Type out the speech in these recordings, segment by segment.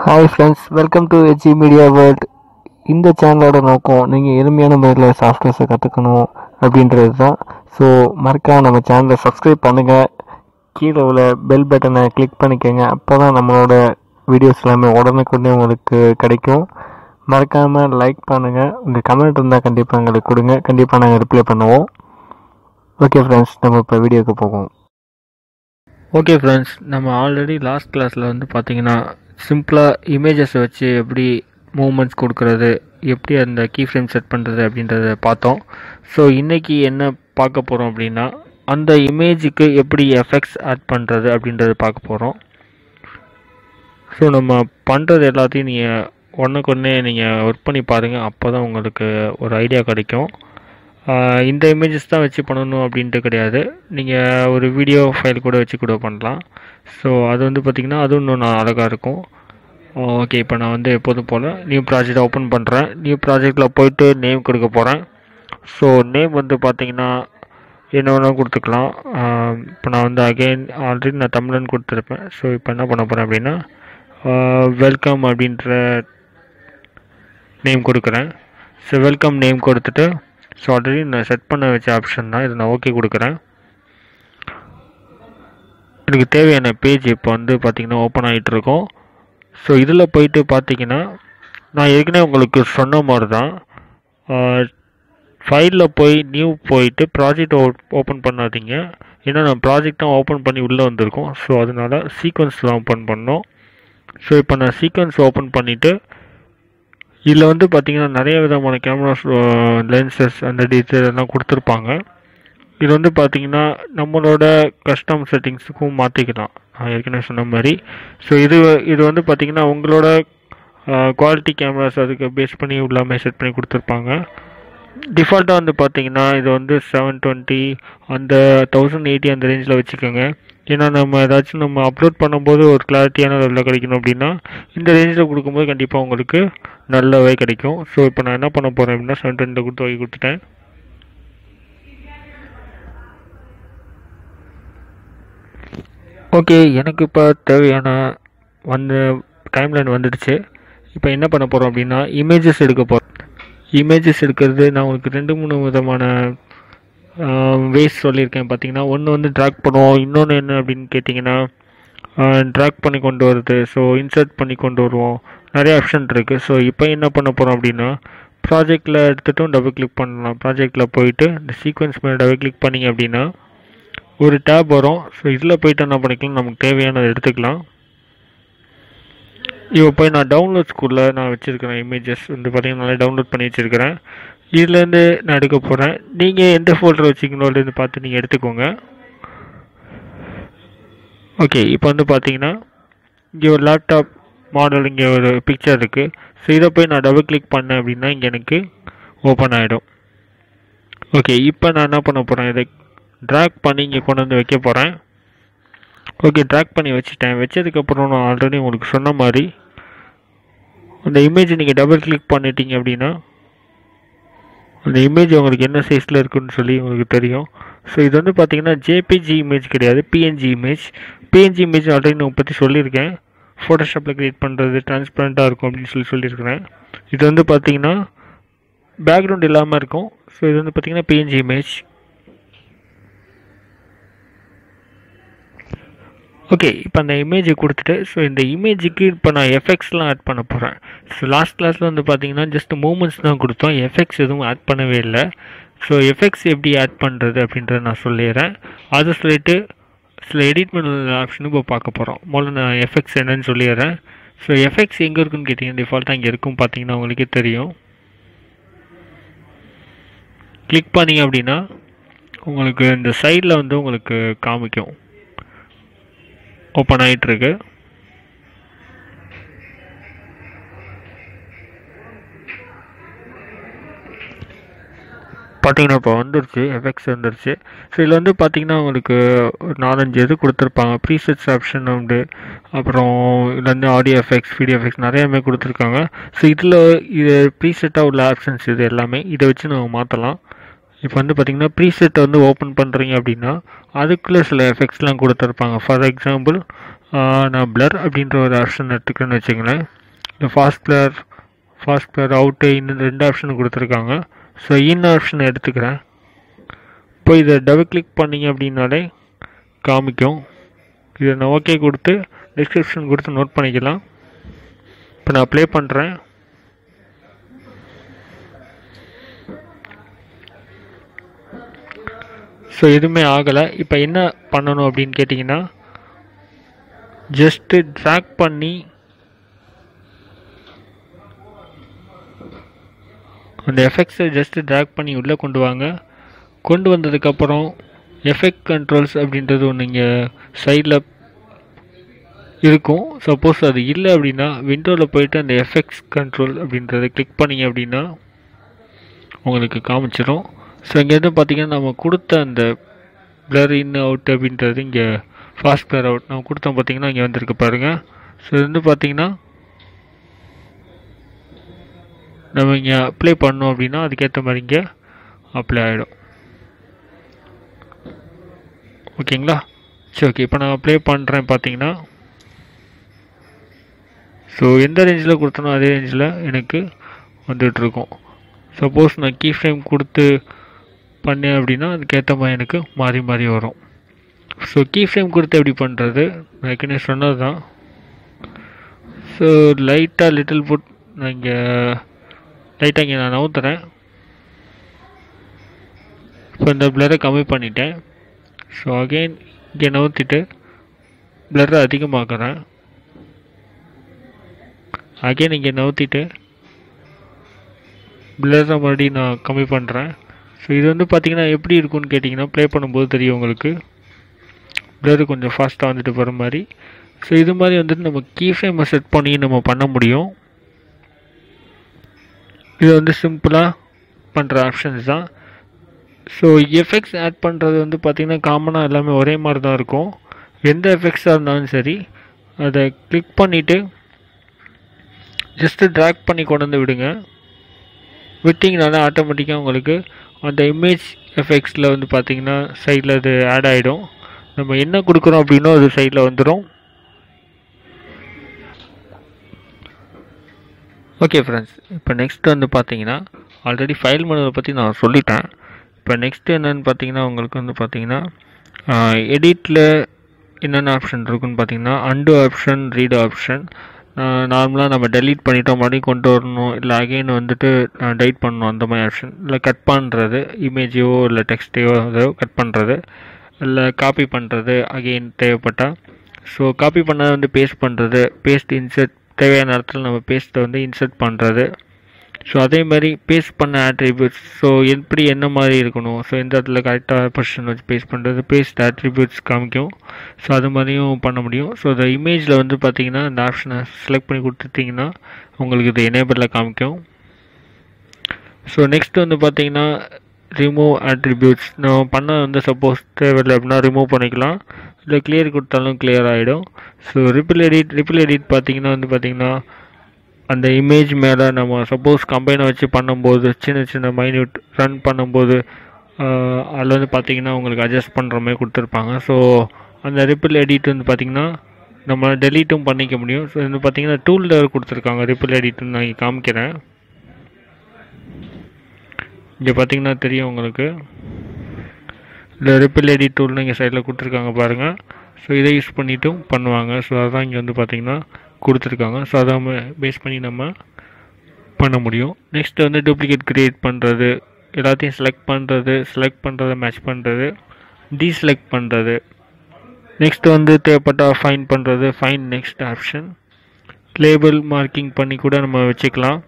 hi friends welcome to H E media world இந்த சேனலோட நோக்கம் நீங்கள் எளிமையான முறையில் சாஃப்ட்வேர்ஸை கற்றுக்கணும் அப்படின்றது தான் ஸோ மறக்காம நம்ம சேனலை சப்ஸ்கிரைப் பண்ணுங்கள் கீழே உள்ள பெல் பட்டனை கிளிக் பண்ணிக்கோங்க அப்போ தான் நம்மளோட வீடியோஸ் எல்லாமே உடனுக்குடனே உங்களுக்கு கிடைக்கும் மறக்காமல் லைக் பண்ணுங்கள் உங்கள் கமெண்ட் இருந்தால் கண்டிப்பாக எங்களுக்கு கொடுங்க கண்டிப்பாக நாங்கள் ரிப்ளை பண்ணுவோம் ஓகே ஃப்ரெண்ட்ஸ் நம்ம இப்போ வீடியோக்கு போவோம் ஓகே ஃப்ரெண்ட்ஸ் நம்ம ஆல்ரெடி லாஸ்ட் கிளாஸில் வந்து பார்த்தீங்கன்னா சிம்பிளாக இமேஜஸை வச்சு எப்படி மூமெண்ட்ஸ் கொடுக்கறது எப்படி அந்த கீ ஃப்ரேம் செட் பண்ணுறது அப்படின்றத பார்த்தோம் ஸோ இன்றைக்கி என்ன பார்க்க போகிறோம் அப்படின்னா அந்த இமேஜுக்கு எப்படி எஃபெக்ட்ஸ் ஆட் பண்ணுறது அப்படின்றத பார்க்க போகிறோம் ஸோ நம்ம பண்ணுறது எல்லாத்தையும் நீங்கள் ஒன்றுக்கு ஒன்றே நீங்கள் ஒர்க் பண்ணி பாருங்கள் அப்போ தான் உங்களுக்கு ஒரு ஐடியா கிடைக்கும் ஆஹ் இந்த இமேஜஸ் தான் வச்சு பண்ணணும் அப்படின்ட்டு கிடையாது நீங்கள் ஒரு வீடியோ ஃபைல் கூட வச்சு கூட பண்ணலாம் ஸோ அது வந்து பார்த்திங்கன்னா அதுவும் இன்னும் நான் அழகாக இருக்கும் ஓகே இப்போ நான் வந்து எப்போதும் போல் நியூ ப்ராஜெக்ட் ஓப்பன் பண்ணுறேன் நியூ ப்ராஜெக்டில் போயிட்டு நேம் கொடுக்க போகிறேன் ஸோ நேம் வந்து பார்த்திங்கன்னா என்ன வேணால் கொடுத்துக்கலாம் இப்போ நான் வந்து அகைன் ஆல்ரெடி நான் தமிழன் கொடுத்துருப்பேன் ஸோ இப்போ என்ன பண்ண போகிறேன் அப்படின்னா வெல்கம் அப்படின்ற நேம் கொடுக்குறேன் ஸோ வெல்கம் நேம் கொடுத்துட்டு ஸோ ஆல்ரெடி நான் செட் பண்ண வச்ச ஆப்ஷன் தான் இது நான் ஓகே கொடுக்குறேன் எனக்கு தேவையான பேஜ் இப்போ வந்து பார்த்திங்கன்னா ஓப்பன் ஆகிட்டு இருக்கும் ஸோ இதில் போயிட்டு பார்த்தீங்கன்னா நான் ஏற்கனவே உங்களுக்கு சொன்ன மாதிரி தான் ஃபைலில் போய் நியூ போயிட்டு ப்ராஜெக்ட் ஓப்பன் பண்ணாதீங்க ஏன்னா நான் ப்ராஜெக்ட் தான் ஓப்பன் பண்ணி உள்ளே வந்திருக்கோம் ஸோ அதனால் சீக்வன்ஸ் தான் ஓப்பன் பண்ணோம் ஸோ இப்போ நான் சீக்வன்ஸ் ஓப்பன் பண்ணிவிட்டு இதில் வந்து பார்த்திங்கன்னா நிறைய விதமான கேமராஸ் லென்சஸ் அந்த டீட்டெயில் எல்லாம் கொடுத்துருப்பாங்க இது வந்து பார்த்திங்கன்னா நம்மளோட கஸ்டம் செட்டிங்ஸுக்கும் மாற்றிக்கலாம் நான் ஏற்கனவே சொன்ன மாதிரி ஸோ இது இது வந்து பார்த்திங்கன்னா உங்களோட குவாலிட்டி கேமராஸ் அதுக்கு பேஸ் பண்ணி உள்ளாமே செட் பண்ணி கொடுத்துருப்பாங்க டிஃபால்ட்டாக வந்து பார்த்தீங்கன்னா இது வந்து செவன் டுவெண்ட்டி அந்த தௌசண்ட் எயிட்டி அந்த ரேஞ்சில் வச்சுக்கோங்க ஏன்னா நம்ம ஏதாச்சும் நம்ம அப்லோட் பண்ணும்போது ஒரு கிளாரிட்டியான லெவலில் கிடைக்கணும் அப்படின்னா இந்த ரேஞ்சில் கொடுக்கும்போது கண்டிப்பாக உங்களுக்கு நல்லாவே கிடைக்கும் ஸோ இப்போ நான் என்ன பண்ண போகிறேன் அப்படின்னா செவன் டுவெண்ட்டியில் கொடுத்து வாங்கி கொடுத்துட்டேன் ஓகே எனக்கு இப்போ தேவையான வந்து டைம்லைன் வந்துடுச்சு இப்போ என்ன பண்ண போகிறோம் அப்படின்னா இமேஜஸ் எடுக்க போகிறோம் இமேஜஸ் எடுக்கிறது நான் உங்களுக்கு ரெண்டு மூணு விதமான வேஸ் சொல்லியிருக்கேன் பார்த்தீங்கன்னா ஒன்று வந்து ட்ராக் பண்ணுவோம் இன்னொன்று என்ன அப்படின்னு கேட்டிங்கன்னா ட்ராக் பண்ணி கொண்டு வருது ஸோ இன்சர்ட் பண்ணி கொண்டு வருவோம் நிறைய ஆப்ஷன் இருக்குது ஸோ இப்போ என்ன பண்ண போகிறோம் அப்படின்னா ப்ராஜெக்டில் எடுத்துட்டும் டபுள் கிளிக் பண்ணலாம் ப்ராஜெக்டில் போயிட்டு இந்த சீக்வன்ஸ் மேலே டபுள் கிளிக் பண்ணிங்க அப்படின்னா ஒரு டேப் வரும் ஸோ இதில் போயிட்டு என்ன பண்ணிக்கலாம் நமக்கு தேவையானதை எடுத்துக்கலாம் இப்போ போய் நான் டவுன்லோட்ஸ்குள்ளே நான் வச்சுருக்கிறேன் இமேஜஸ் வந்து பார்த்தீங்கன்னா நல்லா டவுன்லோட் பண்ணி வச்சுருக்கிறேன் இதுலேருந்து நான் எடுக்க போகிறேன் நீங்கள் எந்த ஃபோல்டர் வச்சுக்கணும்னு பார்த்து நீங்கள் எடுத்துக்கோங்க ஓகே இப்போ வந்து பார்த்தீங்கன்னா இங்கே ஒரு லேப்டாப் மாடல் இங்கே ஒரு பிக்சர் இருக்குது ஸோ இதை போய் நான் டபுள் கிளிக் பண்ணேன் அப்படின்னா இங்கே எனக்கு ஓப்பன் ஆகிடும் ஓகே இப்போ நான் என்ன பண்ண போகிறேன் இதை ட்ராக் பண்ணி இங்கே கொண்டு வந்து வைக்க போகிறேன் ஓகே ட்ராக் பண்ணி வச்சுட்டேன் வச்சதுக்கப்புறம் நான் ஆல்ரெடி உங்களுக்கு சொன்ன மாதிரி அந்த இமேஜ் நீங்கள் டபுள் கிளிக் பண்ணிட்டீங்க அப்படின்னா அந்த இமேஜ் உங்களுக்கு என்ன சைஸில் இருக்குன்னு சொல்லி உங்களுக்கு தெரியும் ஸோ இது வந்து பார்த்தீங்கன்னா ஜேபிஜி இமேஜ் கிடையாது PNG image PNG image already நான் பற்றி சொல்லியிருக்கேன் ஃபோட்டோஷாப்பில் க்ரியேட் பண்ணுறது டிரான்ஸ்பரண்ட்டாக இருக்கும் அப்படின்னு சொல்லி சொல்லியிருக்கிறேன் இது வந்து பார்த்தீங்கன்னா பேக்ரவுண்ட் இல்லாமல் இருக்கும் ஸோ இது வந்து பார்த்தீங்கன்னா பிஎன்ஜி இமேஜ் ஓகே இப்போ அந்த இமேஜை கொடுத்துட்டு ஸோ இந்த இமேஜுக்கு இப்போ நான் எஃபெக்ட்ஸ்லாம் ஆட் பண்ண போகிறேன் ஸோ லாஸ்ட் கிளாஸில் வந்து பார்த்தீங்கன்னா ஜஸ்ட் மூமெண்ட்ஸ் தான் கொடுத்தோம் எஃபெக்ட்ஸ் எதுவும் ஆட் பண்ணவே இல்லை ஸோ எஃபெக்ட்ஸ் எப்படி ஆட் பண்ணுறது அப்படின்றத நான் சொல்லிடுறேன் அதை சொல்லிட்டு சில எடிட் பண்ண ஆப்ஷனும் இப்போ பார்க்க போகிறோம் முதல்ல நான் எஃபெக்ட்ஸ் என்னன்னு சொல்லிடுறேன் ஸோ எஃபெக்ட்ஸ் எங்கே இருக்குன்னு கேட்டிங்கன்னா டிஃபால்ட்டாக இங்கே இருக்கும் பார்த்தீங்கன்னா உங்களுக்கே தெரியும் கிளிக் பண்ணிங்க அப்படின்னா உங்களுக்கு இந்த சைடில் வந்து உங்களுக்கு காமிக்கும் ஓப்பன் ஆகிட்டுருக்கு பார்த்தீங்கன்னா இப்போ வந்துருச்சு எஃபெக்ட்ஸ் வந்துருச்சு ஸோ இதில் வந்து பார்த்தீங்கன்னா உங்களுக்கு ஒரு நாலஞ்சு இது கொடுத்துருப்பாங்க ப்ரீசெட்ஸ் ஆப்ஷன் உண்டு அப்புறம் இதில் வந்து ஆடியோ எஃபெக்ட்ஸ் வீடியோ எஃபெக்ட்ஸ் நிறையாமே கொடுத்துருக்காங்க ஸோ இதில் இது ப்ரீசெட்டாக உள்ள ஆப்ஷன்ஸ் இது எல்லாமே இதை வச்சு நம்ம மாற்றலாம் இப்போ வந்து பார்த்தீங்கன்னா ப்ரீசெட்டை வந்து ஓப்பன் பண்ணுறீங்க அப்படின்னா அதுக்குள்ளே சில எஃபெக்ட்ஸ்லாம் கொடுத்துருப்பாங்க ஃபார் எக்ஸாம்பிள் நான் பிளர் அப்படின்ற ஒரு ஆப்ஷன் எடுத்துக்கிறேன்னு வச்சுங்களேன் இந்த fast player fast player out இன்னும் ரெண்டு ஆப்ஷன் கொடுத்துருக்காங்க ஸோ இன் ஆப்ஷன் எடுத்துக்கிறேன் இப்போ இதை டபுள் கிளிக் பண்ணிங்க அப்படின்னாலே காமிக்கும் இதை நான் ஓகே கொடுத்து டிஸ்கிரிப்ஷன் கொடுத்து நோட் பண்ணிக்கலாம் இப்போ நான் ப்ளே பண்ணுறேன் ஸோ எதுவுமே ஆகலை இப்போ என்ன பண்ணணும் அப்படின்னு கேட்டிங்கன்னா ஜஸ்ட்டு ட்ராக் பண்ணி அந்த எஃபெக்ட்ஸை ஜஸ்ட்டு ட்ராக் பண்ணி உள்ளே கொண்டு வாங்க கொண்டு வந்ததுக்கப்புறம் எஃபெக்ட் கண்ட்ரோல்ஸ் அப்படின்றது ஒன்று இங்கே சைடில் இருக்கும் சப்போஸ் அது இல்லை அப்படின்னா விண்டோவில் போயிட்டு அந்த எஃபெக்ட்ஸ் கண்ட்ரோல் அப்படின்றத கிளிக் பண்ணிங்க அப்படின்னா உங்களுக்கு காமிச்சிடும் ஸோ இங்கேருந்து பார்த்தீங்கன்னா நம்ம கொடுத்த அந்த பிளர் இன் அவுட் அப்படின்றது இங்கே ஃபாஸ்ட் பிளர் அவுட் நம்ம கொடுத்தோம் பார்த்தீங்கன்னா இங்கே வந்திருக்கு பாருங்கள் ஸோ இது வந்து பார்த்தீங்கன்னா நம்ம இங்கே அப்ளை பண்ணோம் அப்படின்னா அதுக்கேற்ற மாதிரி இங்கே அப்ளை ஆகிடும் ஓகேங்களா சரி ஓகே இப்போ நான் அப்ளை பண்ணுறேன் பார்த்தீங்கன்னா ஸோ எந்த ரேஞ்சில் கொடுத்தனோ அதே ரேஞ்சில் எனக்கு வந்துகிட்ருக்கும் சப்போஸ் நான் கீ ஃப்ரேம் கொடுத்து பண்ணேன் அப்படின்னா அதுக்கேற்ற மாதிரி எனக்கு மாறி மாறி வரும் ஸோ கீ ஃப்ரேம் கொடுத்து எப்படி பண்ணுறது நான் ஏற்கனவே சொன்னது தான் ஸோ லைட்டாக லிட்டில் புட் நான் இங்கே லைட்டாக இங்கே நான் நவுத்துறேன் இப்போ இந்த பிளரை கம்மி பண்ணிட்டேன் ஸோ அகெயின் இங்கே நவுத்திட்டு பிளரை அதிகமாக்குறேன் அகெயின் இங்கே நவுத்திட்டு பிளரை மறுபடியும் நான் கம்மி பண்ணுறேன் ஸோ இது வந்து பார்த்திங்கன்னா எப்படி இருக்கும்னு கேட்டிங்கன்னா ப்ளே பண்ணும்போது தெரியும் உங்களுக்கு பிளரு கொஞ்சம் ஃபாஸ்ட்டாக வந்துட்டு போகிற மாதிரி ஸோ இது மாதிரி வந்துட்டு நம்ம கீ ஃப்ரேமை செட் பண்ணி நம்ம பண்ண முடியும் இது வந்து சிம்பிளாக பண்ணுற ஆப்ஷன்ஸ் தான் ஸோ எஃபெக்ட்ஸ் ஆட் பண்ணுறது வந்து பார்த்திங்கன்னா காமனாக எல்லாமே ஒரே மாதிரி தான் இருக்கும் எந்த எஃபெக்ட்ஸாக இருந்தாலும் சரி அதை கிளிக் பண்ணிவிட்டு ஜஸ்ட்டு ட்ராக் பண்ணி கொண்டு வந்து விடுங்க விட்டிங்கனால ஆட்டோமேட்டிக்காக உங்களுக்கு அந்த இமேஜ் எஃபெக்ட்ஸில் வந்து பார்த்திங்கன்னா சைடில் அது ஆட் ஆகிடும் நம்ம என்ன கொடுக்குறோம் அப்படின்னோ அது சைடில் வந்துடும் ஓகே ஃப்ரெண்ட்ஸ் இப்போ நெக்ஸ்ட் வந்து பார்த்தீங்கன்னா ஆல்ரெடி ஃபைல் பண்ணுறதை பற்றி நான் சொல்லிட்டேன் இப்போ நெக்ஸ்ட் என்னென்னு பார்த்தீங்கன்னா உங்களுக்கு வந்து பார்த்தீங்கன்னா எடிட்டில் என்னென்ன ஆப்ஷன் இருக்குன்னு பார்த்தீங்கன்னா அண்டு ஆப்ஷன் ரீடு ஆப்ஷன் நார்மலாக நம்ம டெலீட் பண்ணிட்டோம் மறுபடியும் கொண்டு வரணும் இல்லை அகெயின் வந்துட்டு டெலிட் பண்ணணும் அந்த மாதிரி ஆப்ஷன் இல்லை கட் பண்ணுறது இமேஜையோ இல்லை டெக்ஸ்ட்டையோ அதோ கட் பண்ணுறது இல்லை காப்பி பண்ணுறது அகெயின் தேவைப்பட்டால் ஸோ காப்பி பண்ணால் வந்து பேஸ்ட் பண்ணுறது பேஸ்ட் இன்சர்ட் தேவையான இடத்துல நம்ம பேஸ்ட்டை வந்து இன்சர்ட் பண்ணுறது ஸோ அதே மாதிரி பேஸ்ட் பண்ண ஆட்ரிபியூட்ஸ் ஸோ எப்படி என்ன மாதிரி இருக்கணும் ஸோ எந்த இடத்துல கரெக்டாக பொசிஷன் வச்சு பேஸ்ட் பண்ணுறது பேஸ்ட் ஆட்ரிபியூட்ஸ் காமிக்கும் ஸோ அது மாதிரியும் பண்ண முடியும் ஸோ இந்த இமேஜில் வந்து பார்த்தீங்கன்னா இந்த ஆப்ஷனை செலக்ட் பண்ணி கொடுத்துட்டிங்கன்னா உங்களுக்கு இது எனேபிளில் காமிக்கும் ஸோ நெக்ஸ்ட் வந்து பார்த்தீங்கன்னா ரிமூவ் ஆட்ரிபியூட்ஸ் நம்ம பண்ண வந்து சப்போஸ் தேவையில்லை அப்படின்னா ரிமூவ் பண்ணிக்கலாம் இல்லை கிளியர் கொடுத்தாலும் கிளியர் ஆகிடும் so ripple edit ripple edit பார்த்தீங்கன்னா வந்து பார்த்தீங்கன்னா அந்த இமேஜ் மேலே நம்ம சப்போஸ் கம்பைனை வச்சு பண்ணும்போது சின்ன சின்ன மைன்யூட் ரன் பண்ணும்போது அதில் வந்து பார்த்தீங்கன்னா உங்களுக்கு அட்ஜஸ்ட் பண்ணுற மாதிரி கொடுத்துருப்பாங்க ஸோ அந்த ரிப்பிள் எடிட் வந்து பார்த்திங்கன்னா நம்ம டெலீட்டும் பண்ணிக்க முடியும் ஸோ இது பார்த்தீங்கன்னா டூலில் கொடுத்துருக்காங்க ரிப்பிள் எடிட்னு நான் இங்கே காமிக்கிறேன் இங்கே பார்த்தீங்கன்னா தெரியும் உங்களுக்கு இந்த ரிப்பிள் எடிட் டூல்னு இங்கே சைடில் கொடுத்துருக்காங்க பாருங்கள் ஸோ இதை யூஸ் பண்ணிட்டும் பண்ணுவாங்க ஸோ அதான் இங்கே வந்து பார்த்திங்கன்னா கொடுத்துருக்காங்க ஸோ அதை பேஸ் பண்ணி நம்ம பண்ண முடியும் நெக்ஸ்ட் வந்து டூப்ளிகேட் க்ரியேட் பண்ணுறது எல்லாத்தையும் செலக்ட் பண்ணுறது செலக்ட் பண்ணுறதை மேட்ச் பண்ணுறது டீசெலக்ட் பண்ணுறது நெக்ஸ்ட் வந்து தேவைப்பட்டால் ஃபைன் பண்ணுறது fine next option label marking பண்ணி கூட நம்ம வச்சுக்கலாம்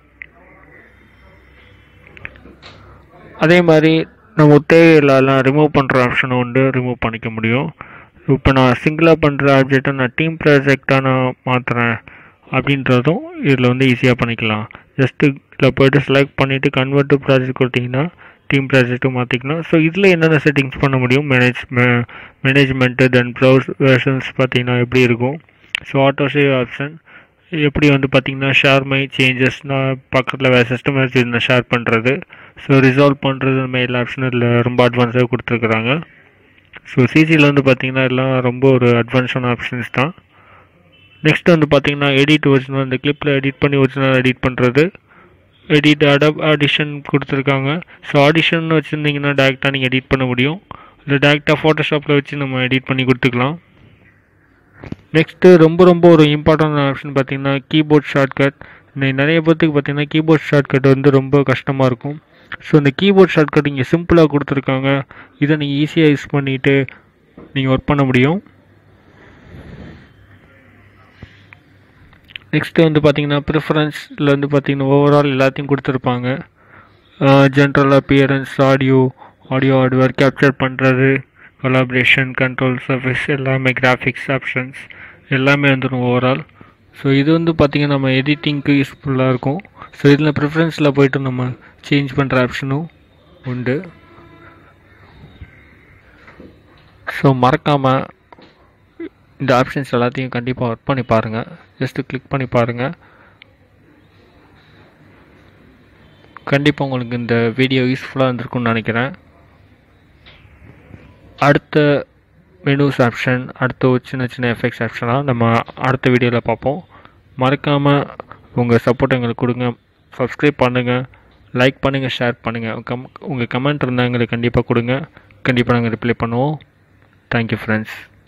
அதே மாதிரி நம்ம தேவையில்லாம் ரிமூவ் பண்ணுற ஆப்ஷனும் உண்டு ரிமூவ் பண்ணிக்க முடியும் இப்போ நான் சிங்கிளாக பண்ணுற ஆப்ஜெக்டை நான் டீம் ப்ராஜெக்டாக நான் மாற்றுறேன் அப்படின்றதும் இதில் வந்து ஈஸியாக பண்ணிக்கலாம் ஜஸ்ட்டு இதில் போய்ட்டு செலக்ட் பண்ணிவிட்டு கன்வெர்ட் டு ப்ராஜெக்ட் கொடுத்தீங்கன்னா டீம் ப்ராஜெக்ட்டும் மாற்றிக்கலாம் ஸோ இதில் என்னென்ன செட்டிங்ஸ் பண்ண முடியும் manage management then browse versions பார்த்தீங்கன்னா எப்படி இருக்கும் ஸோ ஆட்டோ சேவ் ஆப்ஷன் எப்படி வந்து பார்த்தீங்கன்னா ஷேர் மை சேஞ்சஸ் நான் பக்கத்தில் வேறு சிஸ்டம் வச்சு ஷேர் பண்ணுறது ஸோ ரிசால்வ் பண்ணுறது மெயில் ஆப்ஷன் இதில் ரொம்ப அட்வான்ஸாக கொடுத்துருக்குறாங்க ஸோ சிஜியில் வந்து பார்த்தீங்கன்னா எல்லாம் ரொம்ப ஒரு அட்வான்ஸான ஆப்ஷன்ஸ் தான் நெக்ஸ்ட் வந்து பார்த்தீங்கன்னா எடிட் ஒரிஜினல் இந்த கிளிப்பில் எடிட் பண்ணி ஒரிஜினல் எடிட் பண்ணுறது எடிட் அடப் ஆடிஷன் கொடுத்துருக்காங்க ஸோ ஆடிஷன் வச்சுருந்தீங்கன்னா டேரெக்டாக நீங்கள் எடிட் பண்ண முடியும் இல்லை டேரெக்டாக ஃபோட்டோஷாப்பில் வச்சு நம்ம எடிட் பண்ணி கொடுத்துக்கலாம் நெக்ஸ்ட்டு ரொம்ப ரொம்ப ஒரு இம்பார்ட்டன்ட் ஆப்ஷன் பார்த்தீங்கன்னா கீபோர்ட் ஷார்ட்கட் நிறைய பேர்த்துக்கு பார்த்தீங்கன்னா கீபோர்ட் ஷார்ட்கட் வந்து ரொம்ப கஷ்டமாக இருக்கும் ஸோ இந்த கீபோர்ட் ஷார்ட்கட் இங்கே சிம்பிளாக கொடுத்துருக்காங்க இதை நீங்கள் ஈஸியாக யூஸ் பண்ணிவிட்டு நீங்கள் ஒர்க் பண்ண முடியும் நெக்ஸ்ட்டு வந்து பார்த்தீங்கன்னா ப்ரிஃபரன்ஸில் வந்து பார்த்தீங்கன்னா ஓவரால் எல்லாத்தையும் கொடுத்துருப்பாங்க general appearance audio audio hardware capture பண்ணுறது கொலாபரேஷன் கண்ட்ரோல் சர்வீஸ் எல்லாமே கிராஃபிக்ஸ் ஆப்ஷன்ஸ் எல்லாமே வந்துடும் ஓவரால் ஸோ இது வந்து பார்த்திங்கன்னா நம்ம எடிட்டிங்க்கு யூஸ்ஃபுல்லாக இருக்கும் ஸோ இதில் ப்ரிஃபரன்ஸில் போயிட்டு நம்ம சேஞ்ச் பண்ணுற ஆப்ஷனும் உண்டு ஸோ மறக்காமல் இந்த ஆப்ஷன்ஸ் எல்லாத்தையும் கண்டிப்பாக ஒர்க் பண்ணி பாருங்கள் ஜஸ்ட்டு கிளிக் பண்ணி பாருங்கள் கண்டிப்பாக உங்களுக்கு இந்த வீடியோ யூஸ்ஃபுல்லாக இருந்திருக்கும்னு நினைக்கிறேன் அடுத்த மெனூஸ் ஆப்ஷன் அடுத்த ஒரு சின்ன சின்ன எஃபெக்ட்ஸ் ஆப்ஷனாக நம்ம அடுத்த வீடியோவில் பார்ப்போம் மறக்காமல் உங்கள் சப்போர்ட் எங்களுக்கு கொடுங்க சப்ஸ்கிரைப் பண்ணுங்கள் லைக் பண்ணுங்கள் ஷேர் பண்ணுங்கள் கம் உங்கள் கமெண்ட் இருந்தால் எங்களுக்கு கண்டிப்பாக கொடுங்க கண்டிப்பாக நாங்கள் ரிப்ளை பண்ணுவோம் தேங்க்யூ ஃப்ரெண்ட்ஸ்